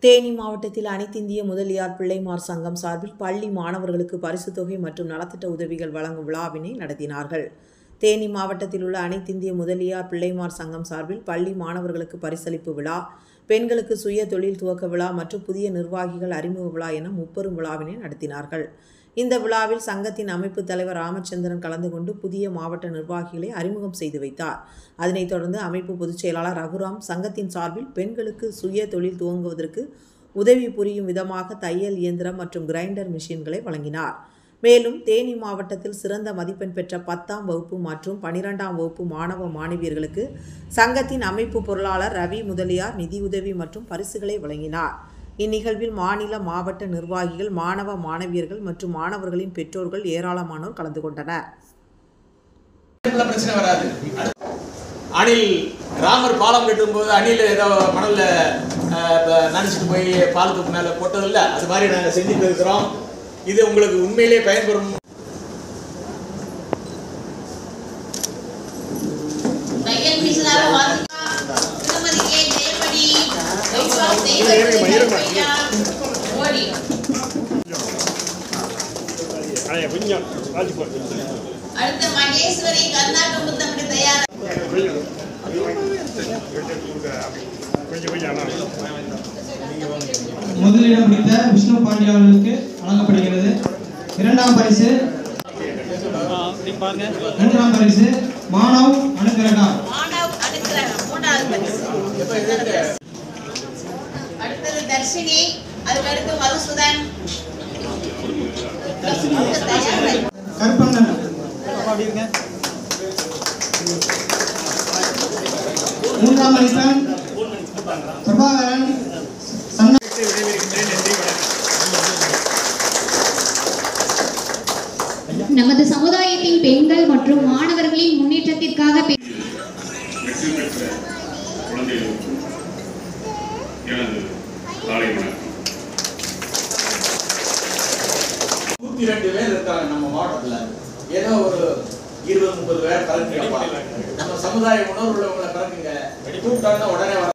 தேனி மாவட்டத்தில் அனைத்திந்திய முதலியார் பிள்ளைமார் சங்கம் சார்பில் பள்ளி மாணவர்களுக்கு பரிசுத் தொகை மற்றும் நலத்திட்ட உதவிகள் வழங்கும் விழாவினை நடத்தினார்கள் தேனி மாவட்டத்தில் உள்ள அனைத்திந்திய முதலியார் பிள்ளைமார் சங்கம் சார்பில் பள்ளி மாணவர்களுக்கு பரிசளிப்பு விழா பெண்களுக்கு சுய தொழில் துவக்க விழா மற்றும் புதிய நிர்வாகிகள் அறிமுக விழா என முப்பெரும் விழாவினை நடத்தினார்கள் இந்த விழாவில் சங்கத்தின் அமைப்பு தலைவர் ராமச்சந்திரன் கலந்து கொண்டு புதிய மாவட்ட நிர்வாகிகளை அறிமுகம் செய்து வைத்தார் அதனைத் தொடர்ந்து அமைப்பு பொதுச் செயலாளர் ரகுராம் சங்கத்தின் சார்பில் பெண்களுக்கு சுய தொழில் துவங்குவதற்கு உதவி புரியும் விதமாக தையல் இயந்திரம் மற்றும் கிரைண்டர் மிஷின்களை வழங்கினார் மேலும் தேனி மாவட்டத்தில் சிறந்த மதிப்பெண் பெற்ற பத்தாம் வகுப்பு மற்றும் பனிரெண்டாம் வகுப்பு மாணவ மாணவியர்களுக்கு சங்கத்தின் அமைப்பு பொருளாளர் ரவி முதலியார் நிதியுதவி மற்றும் பரிசுகளை வழங்கினார் இந்நிகழ்வில் மாநில மாவட்ட நிர்வாகிகள் மாணவ மாணவியர்கள் மற்றும் மாணவர்களின் பெற்றோர்கள் ஏராளமானோர் கலந்து கொண்டனர் உள்ள பிரச்சனை வராது அணில் ராமர் பாலம் கட்டும்போது அணில் ஏதோ மணல்ல அஹ், ப- நனைச்சிட்டு போய் பாலத்துக்கு மேல போட்டதில்ல அது மாதிரி நாங்க செஞ்சுட்டு இருக்கிறோம் இது உங்களுக்கு உண்மையிலேயே பயன்பெறும் தையல் மிஷினால வாசிக்கலாம் திருமதி கே ஜெயமணி வைஷ்ணவ் தெய்வ ஓடி அண்ணே கொஞ்சம் வாசி போட்டு அடுத்த மகேஸ்வரி கர்நாடக முத்தமிழ் தயார் கொஞ்சம் கொஞ்சம் அண்ணா முதலிடம் பிடித்த விஷ்ணு பாண்டிய அவர்களுக்கு வழங்கப்படுகிறது இரண்டாம் பரிசு மூன்றாம் பரிசு மானவ் அனுகிரகா மாணவ் அனுக்கிரகம் மூன்றாவது பரிசு அடுத்தது தர்ஷினி அதுக்கு அடுத்து மதுசூதன் தயார் கருப்பண்ணன் மூன்றாம் மதிப்பெண் பிரபாகரன் சன்ன நமது சமுதாயத்தின் பெண்கள் மற்றும் மாணவர்களின் முன்னேற்றத்திற்காக பெ- வெற்றி பெற்ற குழந்தைகளுக்கும் எனது காலை வணக்கம் நூத்தி ரெண்டு பேர் இருக்காங்க நம்ம மாவட்டத்துல ஏதோ ஒரு இருபது முப்பது பேர் கலந்துக்கப்பா நம்ம சமுதாய உணர்வு உள்ளவங்களை கலக்குங்க கூப்பிட்டாங்கன்னா உடனே வர